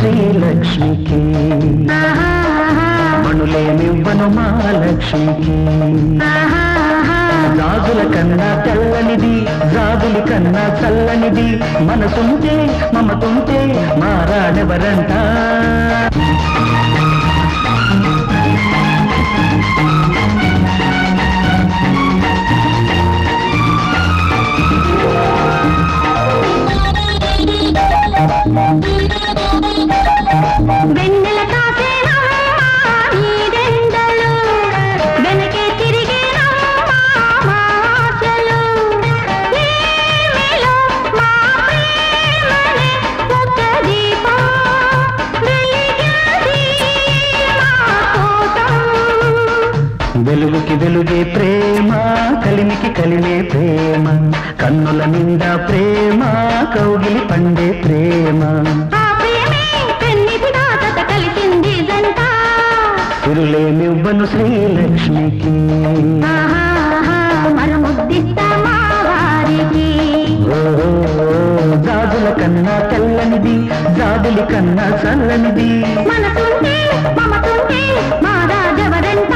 శ్రీలక్ష్మికి మణులేమివ్వను మా లక్ష్మికి రాజుల కన్నా తెల్లనిది రాజుల కన్నా చల్లనిది మనసుంటే మమతుంటే మారాడెవరంట వెన్నెల కాసేనమ్మా నీడెండలు వెనకే తిరిగేనమ్మా మా ఆశలు ఏమిలో మా ప్రేమనే ఒక దీపం వెలిగింది మా కోసం వెలుగుకి వెలుగే ప్రేమ కలిమికి కలిమే ప్రేమ కన్నుల నిండా ప్రేమ కౌగిలి పండే ప్రేమ ఆ ప్రేమే పెన్నిదిగా కథ కలిసింది జంట తిరులేమివ్వను శ్రీలక్ష్మికి ఆహాహా, మరముద్దిస్తా మా వారికి ఓ, జాజుల కన్నా తెల్లనిది జాబులి కన్నా చల్లనిది మనసుంటే మమతుంటే మా రాజవరంట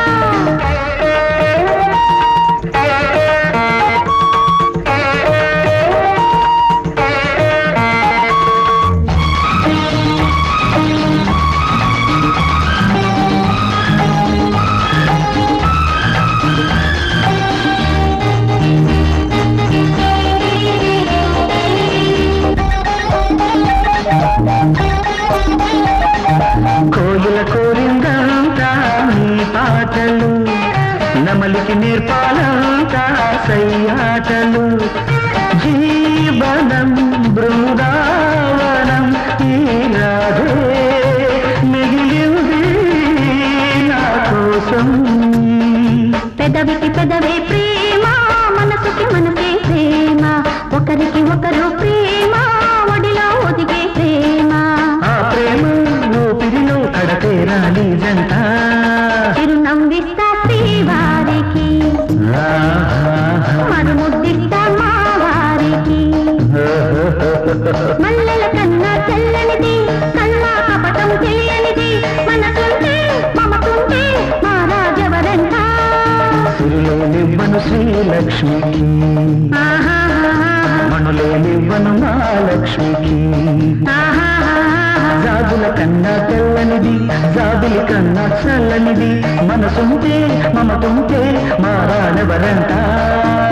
కోయిల కోరిందంతా నీ పాటలు నమలికి నేర్పాలంతా సయ్యాటలు జీవనం బృందావనం ఈ రాధే మిగిలింది నా కోసం పెదవికి పెదవే ప్రేమ మనసుకి మనసే ప్రేమ ఒకరికి ఒకరు ప్రేమ ఒడిలో ఒదిగే ప్రేమ ఆ ప్రేమ ఊపిరిలో కడతేరాలి జంట చిరునవ్విస్తా శ్రీవారికి మరుముద్దిస్తా మా వారికి మల్లెల కన్నా తెల్లనిది కన్నా కపటం తెలియనిది మనసుంటే మమతుంటే మా రాజవరంట సిరులేనివ్వను శ్రీలక్ష్మికి మణులేనివ్వను మా లక్ష్మికి జాబుల కన్నా తెల్లనిది జాబులి కన్నా చల్లనిది మనసుంటే మమతుంటే మారాడెవరంట